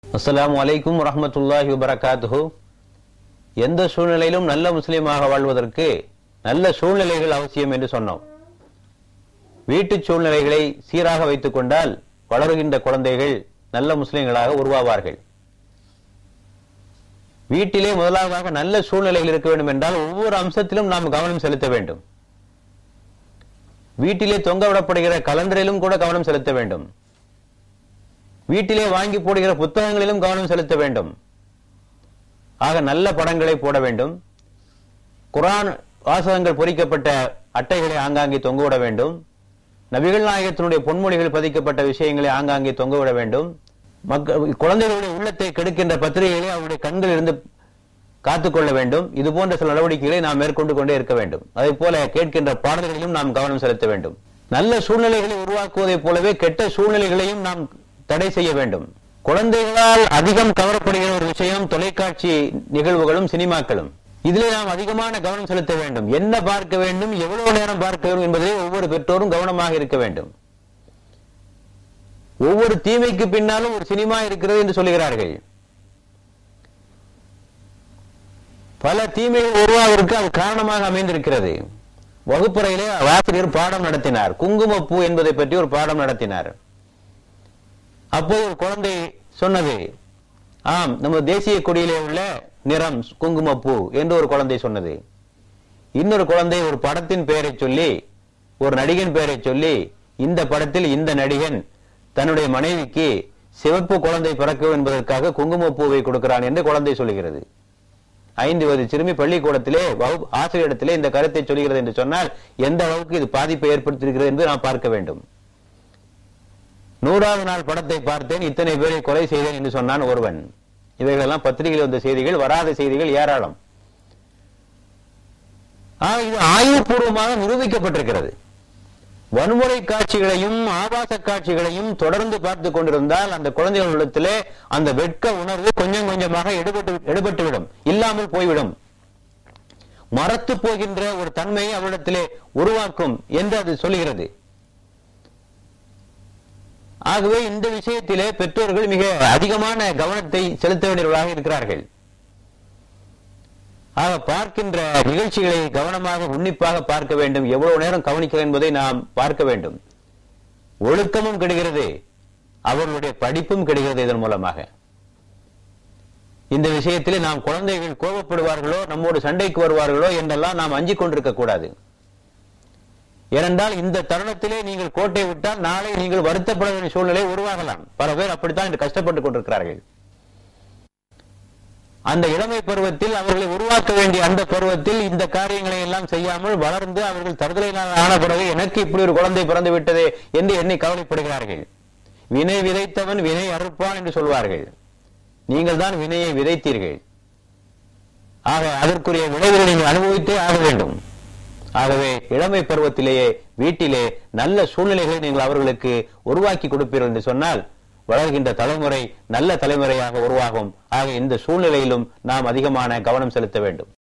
அஸ்ஸலாமு அலைக்கும் வரஹ்மத்துல்லாஹி வபரகாத்துஹு எந்த சூழ்நிலையிலும் நல்ல முஸ்லீமாக வாழ்வதற்கு நல்ல சூழ்நிலைகள் அவசியம் என்று சொன்னோம் வீட்டு சூழ்நிலைகளை சீராக வைத்துக் கொண்டால் வளருகின்ற குழந்தைகள் நல்ல முஸ்லிம்களாக உருவாவார்கள் வீட்டிலே முதலாவதாக நல்ல சூழ்நிலைகள் இருக்க வேண்டும் என்றால் ஒவ்வொரு அம்சத்திலும் நாம் கவனம் செலுத்த வேண்டும் வீட்டிலே தொங்க விடப்படுகிற கலண்டரிலும் கூட கவனம் செலுத்த வேண்டும் வீட்டிலே வாங்கி போடுகிற புத்தகங்களிலும் கவனம் செலுத்த வேண்டும் ஆக நல்ல படங்களை போட வேண்டும் குரான் வாசகங்கள் பொறிக்கப்பட்ட அட்டைகளை ஆங்காங்கே தொங்கவிட வேண்டும் நபிகள் நாயகத்தினுடைய பொன்மொழிகள் பதிக்கப்பட்ட விஷயங்களை ஆங்காங்கே தொங்கவிட வேண்டும் மக்கள் குழந்தைகளுடைய உள்ளத்தை கெடுக்கின்ற பத்திரிகைகளை அவருடைய கண்களில் இருந்து காத்துக்கொள்ள வேண்டும் இது போன்ற சில நடவடிக்கைகளை நாம் மேற்கொண்டு கொண்டே இருக்க வேண்டும் அதே போல கேட்கின்ற பாடல்களிலும் நாம் கவனம் செலுத்த வேண்டும் நல்ல சூழ்நிலைகளை உருவாக்குவதைப் போலவே கெட்ட சூழ்நிலைகளையும் நாம் தடை செய்ய வேண்டும் குழந்தைகளால் அதிகம் கவரப்படுகிற ஒரு விஷயம் தொலைக்காட்சி நிகழ்வுகளும் சினிமாக்களும் இதிலே நாம் அதிகமான கவனம் செலுத்த வேண்டும் என்ன பார்க்க வேண்டும் எவ்வளவு நேரம் பார்க்க வேண்டும் என்பதை ஒவ்வொரு பெற்றோரும் கவனமாக இருக்க வேண்டும் ஒவ்வொரு தீமைக்கு பின்னாலும் ஒரு சினிமா இருக்கிறது என்று சொல்லுகிறார்கள் பல தீமைகள் உருவாவதற்கு அது காரணமாக அமைந்திருக்கிறது வகுப்பறையிலே ஆசிரியர் பாடம் நடத்தினார் குங்குமப்பூ என்பதை பற்றி ஒரு பாடம் நடத்தினார் அப்போது ஒரு குழந்தை சொன்னது ஆம் நம்ம தேசிய கொடியிலே உள்ள நிறம் குங்குமப்பூ என்று ஒரு குழந்தை சொன்னது இன்னொரு குழந்தை ஒரு படத்தின் பெயரை சொல்லி ஒரு நடிகன் பெயரை சொல்லி இந்த படத்தில் இந்த நடிகன் தன்னுடைய மனைவிக்கு சிவப்பு குழந்தை பிறக்கும் என்பதற்காக குங்குமப்பூவை கொடுக்கிறான் என்று குழந்தை சொல்லுகிறது ஐந்து வயது சிறுமி பள்ளிக்கூடத்திலே வகுப்பு ஆசிரியரிடத்திலே இந்த கருத்தை சொல்கிறது என்று சொன்னால் எந்த அளவுக்கு இது பாதிப்பை ஏற்படுத்தியிருக்கிறது என்று நாம் பார்க்க வேண்டும் நூறாவது நாள் படத்தை பார்த்தேன் இத்தனை பேரை கொலை செய்தேன் என்று சொன்னான் ஒருவன் இவைகளெல்லாம் பத்திரிகையில் வந்த செய்திகள் வராத செய்திகள் ஏராளம் ஆக இது ஆய்வுபூர்வமாக நிரூபிக்கப்பட்டிருக்கிறது வன்முறை காட்சிகளையும் ஆபாச காட்சிகளையும் தொடர்ந்து பார்த்து கொண்டிருந்தால் அந்த குழந்தைகள் உள்ளத்திலே அந்த வெட்க உணர்வு கொஞ்சம் கொஞ்சமாக எடுபட்டு எடுபட்டுவிடும் இல்லாமல் போய்விடும் மறத்து போகின்ற ஒரு தன்மையை அவரிடத்திலே உருவாக்கும் என்று அது சொல்கிறது ஆகவே இந்த விஷயத்திலே பெற்றோர்கள் மிக அதிகமான கவனத்தை செலுத்த வேண்டியவர்களாக இருக்கிறார்கள் ஆக பார்க்கின்ற நிகழ்ச்சிகளை கவனமாக உன்னிப்பாக பார்க்க வேண்டும் எவ்வளவு நேரம் கவனிக்கிறோம் என்பதை நாம் பார்க்க வேண்டும் ஒழுக்கமும் கெடுகிறது அவர்களுடைய படிப்பும் கெடுகிறது இதன் மூலமாக இந்த விஷயத்திலே நாம் குழந்தைகள் கோபப்படுவார்களோ நம்மோடு சண்டைக்கு வருவார்களோ என்றெல்லாம் நாம் அஞ்சிக் கொண்டிருக்க கூடாது ஏனென்றால் இந்த தருணத்திலே நீங்கள் கோட்டை விட்டால் நாளை நீங்கள் வருத்தப்பட வேண்டிய சூழ்நிலை உருவாகலாம் பல பேர் அப்படித்தான் இன்று கஷ்டப்பட்டுக் கொண்டிருக்கிறார்கள் அந்த இளமை பருவத்தில் அவர்களை உருவாக்க வேண்டிய அந்த பருவத்தில் இந்த காரியங்களை எல்லாம் செய்யாமல் வளர்ந்து அவர்கள் தருதலையினால் ஆன பிறகு எனக்கு இப்படி ஒரு குழந்தை பிறந்து விட்டதே என்று எண்ணி கவலைப்படுகிறார்கள் வினை விதைத்தவன் வினை அறுப்பான் என்று சொல்வார்கள் நீங்கள் தான் வினையை விதைத்தீர்கள் ஆக அதற்குரிய விளைவுகளை நீங்கள் அனுபவித்தே ஆக வேண்டும் ஆகவே இளமை பருவத்திலேயே வீட்டிலே நல்ல சூழ்நிலைகளை நீங்கள் அவர்களுக்கு உருவாக்கி கொடுப்பீர்கள் என்று சொன்னால் வளர்கின்ற தலைமுறை நல்ல தலைமுறையாக உருவாகும் ஆக இந்த சூழ்நிலையிலும் நாம் அதிகமான கவனம் செலுத்த வேண்டும்